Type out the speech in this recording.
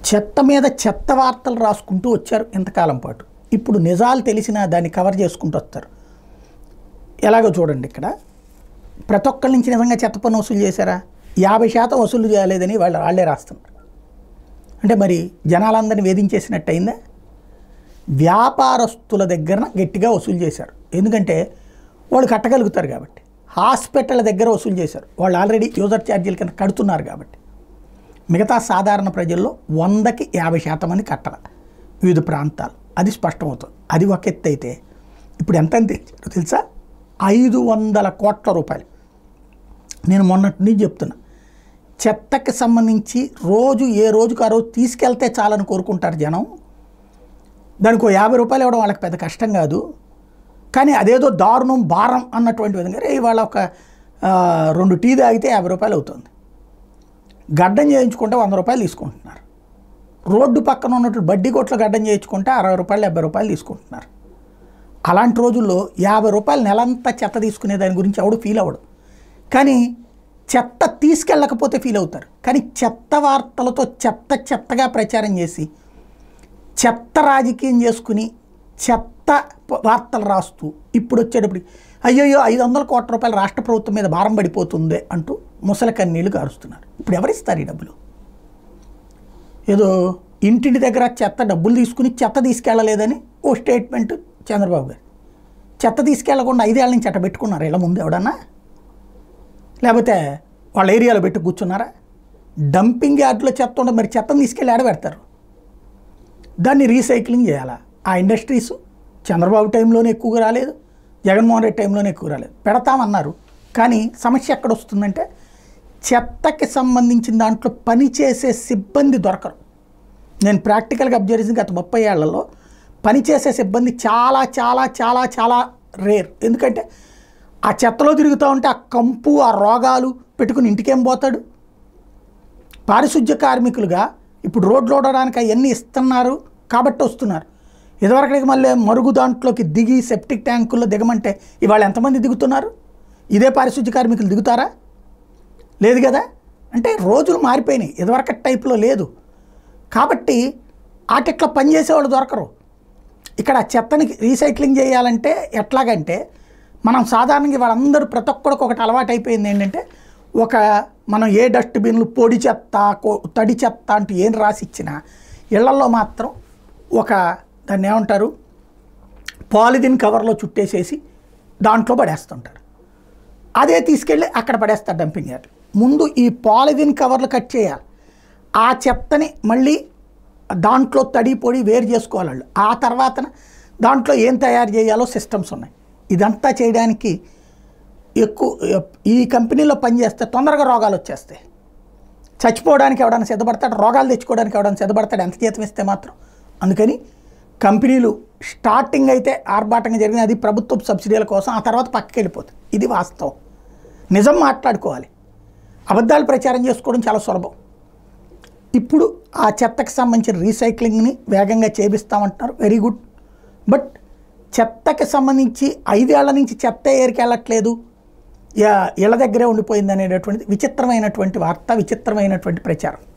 చెత్త మీద చెత్త వార్తలు రాసుకుంటూ వచ్చారు ఇంతకాలం పాటు ఇప్పుడు నిజాలు తెలిసినా దాన్ని కవర్ చేసుకుంటూ వస్తారు ఎలాగో చూడండి ఇక్కడ ప్రతి ఒక్కరి నుంచి నిజంగా చెత్త పన్ను వసూలు చేశారా యాభై శాతం వసూలు చేయలేదని వాళ్ళు వాళ్ళే రాస్తున్నారు అంటే మరి జనాలందరినీ వేధించేసినట్టు అయిందా వ్యాపారస్తుల దగ్గర గట్టిగా వసూలు చేశారు ఎందుకంటే వాళ్ళు కట్టగలుగుతారు కాబట్టి హాస్పిటల్ దగ్గర వసూలు చేశారు వాళ్ళు ఆల్రెడీ యూజర్ ఛార్జీల కింద కడుతున్నారు కాబట్టి మిగతా సాధారణ ప్రజల్లో వందకి యాభై శాతం మంది కట్టాల వివిధ ప్రాంతాలు అది స్పష్టమవుతుంది అది ఒక ఎత్తు అయితే ఇప్పుడు ఎంత అని తెచ్చారో తెలుసా ఐదు వందల కోట్ల రూపాయలు నేను మొన్నటి నుంచి చెప్తున్నా చెత్తకి సంబంధించి రోజు ఏ రోజుకు ఆ రోజు తీసుకెళ్తే చాలని కోరుకుంటారు జనం దానికి ఓ యాభై రూపాయలు ఇవ్వడం వాళ్ళకి పెద్ద కష్టం కాదు కానీ అదేదో దారుణం భారం అన్నటువంటి విధంగా రే ఇవాళ ఒక ఆ, రెండు టీ తాగితే యాభై రూపాయలు అవుతుంది గడ్డం చేయించుకుంటే వంద రూపాయలు తీసుకుంటున్నారు రోడ్డు పక్కన ఉన్నట్టు బడ్డీ కొట్లో గడ్డం చేయించుకుంటే అరవై రూపాయలు డెబ్బై రూపాయలు తీసుకుంటున్నారు అలాంటి రోజుల్లో యాభై రూపాయలు నెలంతా చెత్త తీసుకునే దాని గురించి ఎవడు ఫీల్ అవ్వడు కానీ చెత్త తీసుకెళ్ళకపోతే ఫీల్ అవుతారు కానీ చెత్త వార్తలతో చెత్త చెత్తగా ప్రచారం చేసి చెత్త రాజకీయం చేసుకుని చెత్త ప- వార్తలు రాస్తూ ఇప్పుడు వచ్చేటప్పుడు అయ్యయ్యో ఐదు వందల కోట్ల రూపాయలు రాష్ట్ర ప్రభుత్వం మీద భారం పడిపోతుంది అంటూ ముసలి కన్నీళ్లు కారుస్తున్నారు ఇప్పుడు ఎవరిస్తారు ఈ డబ్బులు ఏదో ఇంటింటి దగ్గర చెత్త డబ్బులు తీసుకుని చెత్త తీసుకెళ్ళలేదని ఓ స్టేట్మెంట్ చంద్రబాబు గారు చెత్త తీసుకెళ్లకుండా ఐదేళ్ల నుంచి అట్ట పెట్టుకున్నారు ఇళ్ళ ముందు ఎవడన్నా లేకపోతే వాళ్ళ ఏరియాలో పెట్టి కూర్చున్నారా డంపింగ్ యార్డ్లో చెత్త ఉండదు మరి చెత్తను తీసుకెళ్ళి ఆడ పెడతారు దాన్ని రీసైక్లింగ్ చేయాలా ఆ ఇండస్ట్రీస్ చంద్రబాబు టైంలోనే ఎక్కువగా రాలేదు జగన్మోహన్ రెడ్డి టైంలోనే ఎక్కువ రాలేదు పెడతామన్నారు కానీ సమస్య ఎక్కడ వస్తుందంటే చెత్తకి సంబంధించిన దాంట్లో పనిచేసే సిబ్బంది దొరకరు నేను ప్రాక్టికల్గా అబ్జర్వ్ చేసిన గత ముప్పై ఏళ్లలో పనిచేసే సిబ్బంది చాలా చాలా చాలా చాలా రేర్ ఎందుకంటే ఆ చెత్తలో తిరుగుతూ ఉంటే ఆ కంపు ఆ రోగాలు పెట్టుకుని ఇంటికేం పోతాడు పారిశుధ్య కార్మికులుగా ఇప్పుడు రోడ్లు ఓడడానికి అవన్నీ ఇస్తున్నారు కాబట్టి వస్తున్నారు ఇదివరకటికి మళ్ళీ మరుగు దాంట్లోకి దిగి సెప్టిక్ ట్యాంకుల్లో దిగమంటే ఇవాళ ఎంతమంది దిగుతున్నారు ఇదే పారిశుధ్య కార్మికులు దిగుతారా లేదు కదా అంటే రోజులు మారిపోయినాయి ఇదివరకటి టైప్లో లేదు కాబట్టి ఆటిట్లో పనిచేసేవాళ్ళు దొరకరు ఇక్కడ చెత్తని రీసైక్లింగ్ చేయాలంటే ఎట్లాగంటే మనం సాధారణంగా వాళ్ళందరూ ప్రతి ఒక్కడికి ఒకటి అలవాటు అయిపోయింది ఏంటంటే ఒక మనం ఏ డస్ట్బిన్లు పొడి చెత్త కో- తడి చెత్త అంటూ ఏం రాసి ఇచ్చినా ఇళ్లల్లో మాత్రం ఒక దాన్ని ఏమంటారు పాలిథిన్ కవర్లో చుట్టేసేసి దాంట్లో పడేస్తుంటారు అదే తీసుకెళ్ళి అక్కడ పడేస్తారు డంపింగ్ యార్డ్ ముందు ఈ పాలిథిన్ కవర్లు కట్ చేయాలి ఆ చెత్తని మళ్ళీ దాంట్లో తడి పొడి వేరు చేసుకోవాలి వాళ్ళు ఆ తర్వాత దాంట్లో ఏం తయారు చేయాలో సిస్టమ్స్ ఉన్నాయి ఇదంతా చేయడానికి ఎక్కువ ఈ కంపెనీలో పనిచేస్తే తొందరగా రోగాలు వచ్చేస్తాయి చచ్చిపోవడానికి ఎవడైనా సిద్ధపడతాడు రోగాలు తెచ్చుకోవడానికి ఎవడైనా సిద్ధపడతాడు ఎంత జీతం ఇస్తే మాత్రం అందుకని కంపెనీలు స్టార్టింగ్ అయితే ఆర్భాటంగా జరిగిన అది ప్రభుత్వ సబ్సిడీల కోసం ఆ తర్వాత పక్కకి వెళ్ళిపోతుంది ఇది వాస్తవం నిజం మాట్లాడుకోవాలి అబద్ధాలు ప్రచారం చేసుకోవడం చాలా సులభం ఇప్పుడు ఆ చెత్తకి సంబంధించిన రీసైక్లింగ్ని వేగంగా చేపిస్తామంటున్నారు వెరీ గుడ్ బట్ చెత్తకి సంబంధించి ఐదేళ్ల నుంచి చెత్త ఏరికి వెళ్ళట్లేదు యా- ఇళ్ళ దగ్గరే ఉండిపోయింది అనేటటువంటిది విచిత్రమైనటువంటి వార్త విచిత్రమైనటువంటి ప్రచారం